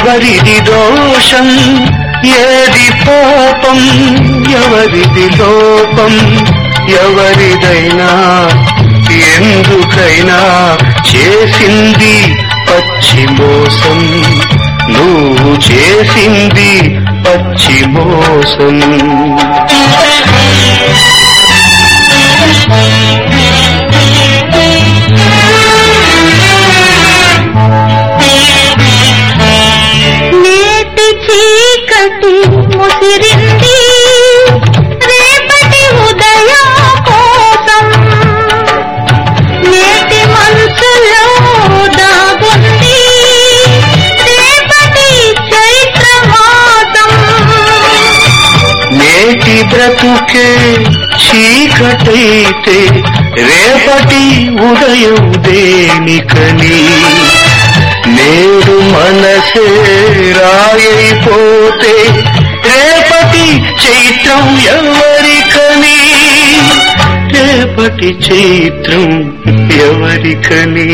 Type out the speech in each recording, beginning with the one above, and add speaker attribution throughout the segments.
Speaker 1: ఎవరిది దోషం ఏది పాపం ఎవరిది లోపం ఎవరిదైనా ఎందుకైనా చేసింది పచ్చి మోసం నువ్వు చేసింది పచ్చి మోసం
Speaker 2: నేటి చీకటి ముసిరింది రేపటి ఉదయం కోసం నేటి మనసులో దాగుంది రేపటి చైత్ర మాసం
Speaker 1: నేటి బ్రతుకే చీకటైతే రేపటి ఉదయం దేనికని నేడు మనసే రాయైపోతే రేపటి చైత్రం ఎవరికని రేపటి చైత్రం ఎవరికని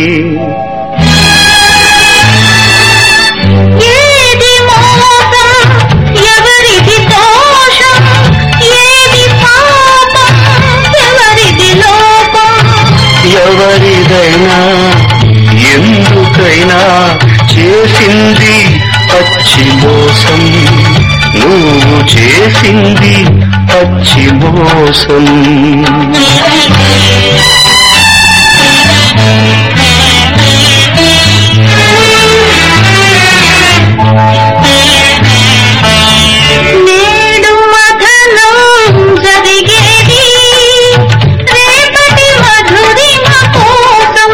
Speaker 2: ఏది మోసం ఎవరిది దోషం ఏది పాపం ఎవరిది లోపం
Speaker 1: ఎవరిదైనా ఎందుకైనా చేసింది పచ్చి మోసం నువ్వు చేసింది పచ్చి మోసం
Speaker 2: నేడు మథనం జరిగేది రేపటి మధురిమ కోసం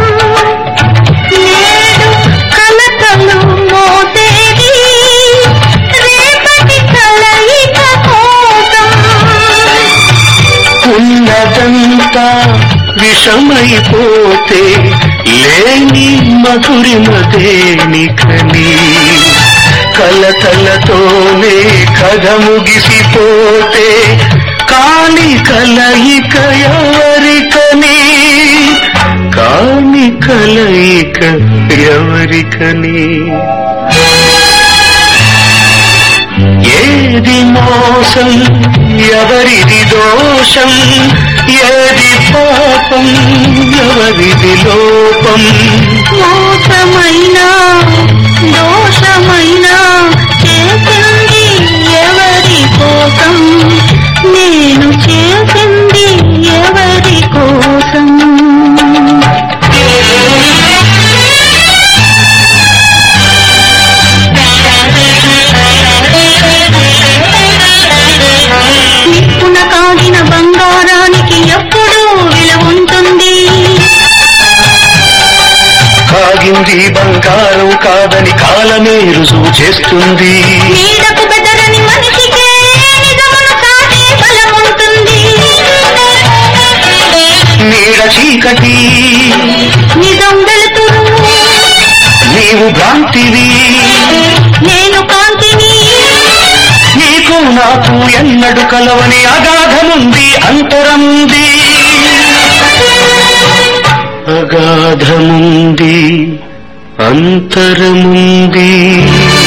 Speaker 2: నేడు కలకలు మోసేది రేపటి కలయిక కోసం
Speaker 1: ఉన్నదంతా విషమైపోతే లేని మధురిమ దేనికని కలతలతోనే కథ ముగిసిపోతే కాని కలయిక ఎవరికని కాని కలయిక ఎవరికని ఏది మోసం ఎవరిది దోషం ఏది పాపం ఎవరిది లోపం
Speaker 2: మోసమైనా దోషమైనా చేసింది ఎవరి కోసం నేను చేసింది ఎవరి కోసం నిప్పున కాగిన బంగారానికి ఎప్పుడు విలువ ఉంటుంది
Speaker 1: కాగింది బంగారం కాదని కాలమే రుజువు చేస్తుంది
Speaker 2: నీడకు బెదరని మనిషికే నిజమును కాదే బలం ఉంటుంది
Speaker 1: నీడ చీకటి
Speaker 2: నిజం వెలుతురు
Speaker 1: నీవు భ్రాంతివి
Speaker 2: నేను కాంతిని
Speaker 1: నీకు నాకు ఎన్నడు కలవని అగాధముంది అంతరముంది అగాధముంది అంతరముంది